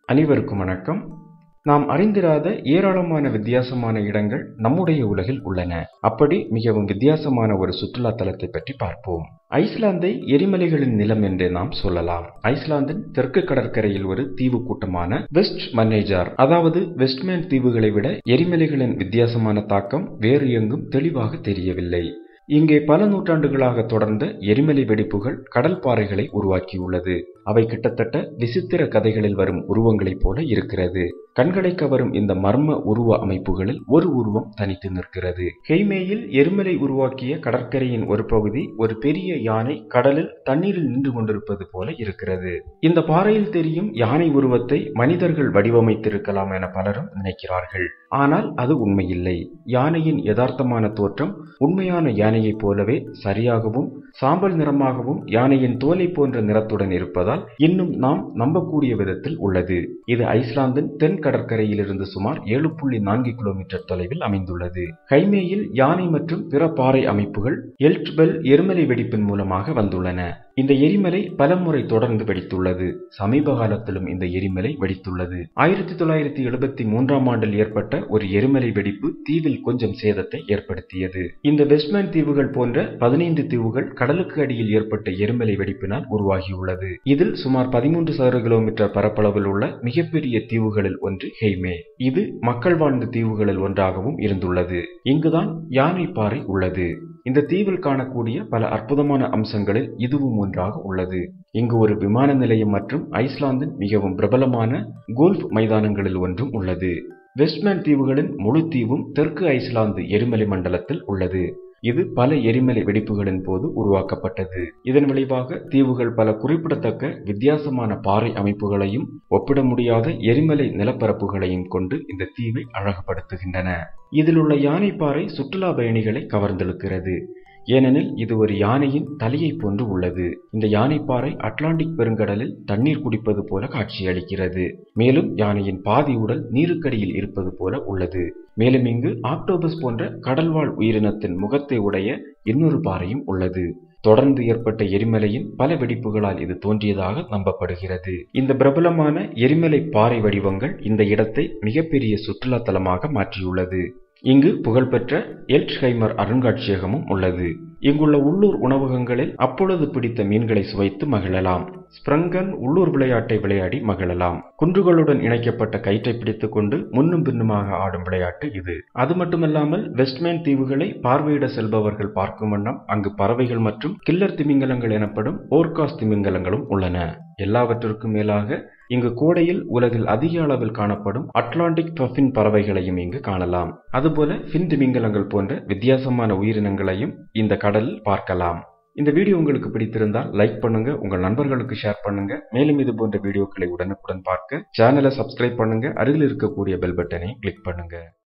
அனைவருக்கும் வணக்கம் நாம் அறிந்திராத ஏராளமான வித்தியாசமான இடங்கள் நம்முடைய உலகில் உள்ளன அப்படி மிகவும் வித்தியாசமான ஒரு சுற்றுலா தலத்தை பற்றி பார்ப்போம் ஐஸ்லாந்தை எரிமலைகளின் நிலம் என்றே நாம் சொல்லலாம் ஐஸ்லாந்தின் தெற்கு கடற்கரையில் ஒரு தீவு கூட்டமான வெஸ்ட் மன்னேஜார் அதாவது வெஸ்ட்மேன் தீவுகளை விட எரிமலைகளின் வித்தியாசமான தாக்கம் வேறு எங்கும் தெளிவாக தெரியவில்லை இங்கே பல நூற்றாண்டுகளாக தொடர்ந்த எரிமலை வெடிப்புகள் கடல் பாறைகளை உருவாக்கியுள்ளது அவை கிட்டத்தட்ட விசித்திர கதைகளில் வரும் உருவங்களைப் போல இருக்கிறது கண்களை கவரும் இந்த மர்ம உருவ அமைப்புகளில் ஒரு உருவம் தனித்து நிற்கிறது ஹெய்மேயில் எரிமலை உருவாக்கிய கடற்கரையின் ஒரு பகுதி ஒரு பெரிய யானை கடலில் தண்ணீரில் நின்று கொண்டிருப்பது போல இருக்கிறது இந்த பாறையில் தெரியும் யானை உருவத்தை மனிதர்கள் வடிவமைத்திருக்கலாம் என பலரும் நினைக்கிறார்கள் ஆனால் அது உண்மையில்லை யானையின் யதார்த்தமான தோற்றம் உண்மையான யானையைப் போலவே சரியாகவும் சாம்பல் நிறமாகவும் யானையின் தோலை போன்ற நிறத்துடன் இருப்பதால் இன்னும் நாம் நம்பக்கூடிய விதத்தில் உள்ளது இது ஐஸ்லாந்தின் தென் கடற்கரையிலிருந்து சுமார் ஏழு புள்ளி நான்கு கிலோமீட்டர் தொலைவில் அமைந்துள்ளது ஹைமேயில் யானை மற்றும் பிற பாறை அமைப்புகள் எல்ட்பெல் எரிமலை வெடிப்பின் மூலமாக வந்துள்ளன இந்த எரிமலை பலமுறை தொடர்ந்து வெடித்துள்ளது சமீப காலத்திலும் இந்த எரிமலை வெடித்துள்ளது ஆயிரத்தி தொள்ளாயிரத்தி எழுபத்தி மூன்றாம் ஆண்டில் ஏற்பட்ட ஒரு எரிமலை வெடிப்பு தீவில் கொஞ்சம் சேதத்தை ஏற்படுத்தியது இந்த வெஸ்ட்மேன் தீவுகள் போன்ற பதினைந்து தீவுகள் கடலுக்கு அடியில் ஏற்பட்ட எரிமலை வெடிப்பினால் உருவாகியுள்ளது இதில் சுமார் பதிமூன்று சதுர கிலோமீட்டர் பரப்பளவில் உள்ள மிகப்பெரிய தீவுகளில் ஒன்று ஹெய்மே இது மக்கள் வாழ்ந்த தீவுகளில் ஒன்றாகவும் இருந்துள்ளது இங்குதான் யானை பாறை உள்ளது இந்த தீவில் காணக்கூடிய பல அற்புதமான அம்சங்களில் இதுவும் ஒன்றாக உள்ளது இங்கு ஒரு விமான நிலையம் மற்றும் ஐஸ்லாந்தின் மிகவும் பிரபலமான கோல்ஃப் மைதானங்களில் ஒன்றும் உள்ளது வெஸ்ட்மேன் தீவுகளின் முழு தீவும் தெற்கு ஐஸ்லாந்து எரிமலை மண்டலத்தில் உள்ளது இது பல எரிமலை வெடிப்புகளின் போது உருவாக்கப்பட்டது இதன் விளைவாக தீவுகள் பல குறிப்பிடத்தக்க வித்தியாசமான பாறை அமைப்புகளையும் ஒப்பிட முடியாத எரிமலை நிலப்பரப்புகளையும் கொண்டு இந்த தீவை அழகுபடுத்துகின்றன இதில் உள்ள யானைப்பாறை சுற்றுலா பயணிகளை கவர்ந்தெழுக்கிறது ஏனெனில் இது ஒரு யானையின் தலையை போன்று உள்ளது இந்த யானைப்பாறை அட்லாண்டிக் பெருங்கடலில் தண்ணீர் குடிப்பது போல காட்சியளிக்கிறது மேலும் யானையின் பாதி உடல் நீருக்கடியில் இருப்பது போல உள்ளது மேலும் இங்கு ஆக்டோபஸ் போன்ற கடல்வாழ் உயிரினத்தின் முகத்தை உடைய இன்னொரு பாறையும் உள்ளது தொடர்ந்து ஏற்பட்ட எரிமலையின் பல வெடிப்புகளால் இது தோன்றியதாக நம்பப்படுகிறது இந்த பிரபலமான எரிமலை பாறை வடிவங்கள் இந்த இடத்தை மிகப்பெரிய சுற்றுலா தலமாக மாற்றியுள்ளது இங்கு புகழ்பெற்ற எல்ட்ஹைமர் அருங்காட்சியகமும் உள்ளது இங்குள்ள உள்ளூர் உணவகங்களில் அப்பொழுது பிடித்த மீன்களை சுவைத்து மகிழலாம் ஸ்பிரங்கன் உள்ளூர் விளையாட்டை விளையாடி மகிழலாம் குன்றுகளுடன் இணைக்கப்பட்ட கயிற்றை பிடித்துக் கொண்டு முன்னும் பின்னுமாக ஆடும் விளையாட்டு இது அது மட்டுமல்லாமல் வெஸ்ட்மேன் தீவுகளை பார்வையிட செல்பவர்கள் பார்க்கும் வண்ணம் அங்கு பறவைகள் மற்றும் கில்லர் திமிங்கலங்கள் எனப்படும் ஓர்காஸ் திமிங்கலங்களும் உள்ளன எல்லாவற்றிற்கும் மேலாக இங்கு கோடையில் உலகில் அதிக அளவில் காணப்படும் அட்லாண்டிக் பஃபின் பறவைகளையும் இங்கு காணலாம் அதுபோல ஃபின் திமிங்கலங்கள் போன்ற வித்தியாசமான உயிரினங்களையும் இந்த கடலில் பார்க்கலாம் இந்த வீடியோ உங்களுக்கு பிடித்திருந்தால் லைக் பண்ணுங்க உங்கள் நண்பர்களுக்கு ஷேர் பண்ணுங்க மேலும் இது போன்ற வீடியோக்களை உடனுக்குடன் பார்க்க சேனலை சப்ஸ்கிரைப் பண்ணுங்க அருகில் இருக்கக்கூடிய பெல் பட்டனை கிளிக் பண்ணுங்க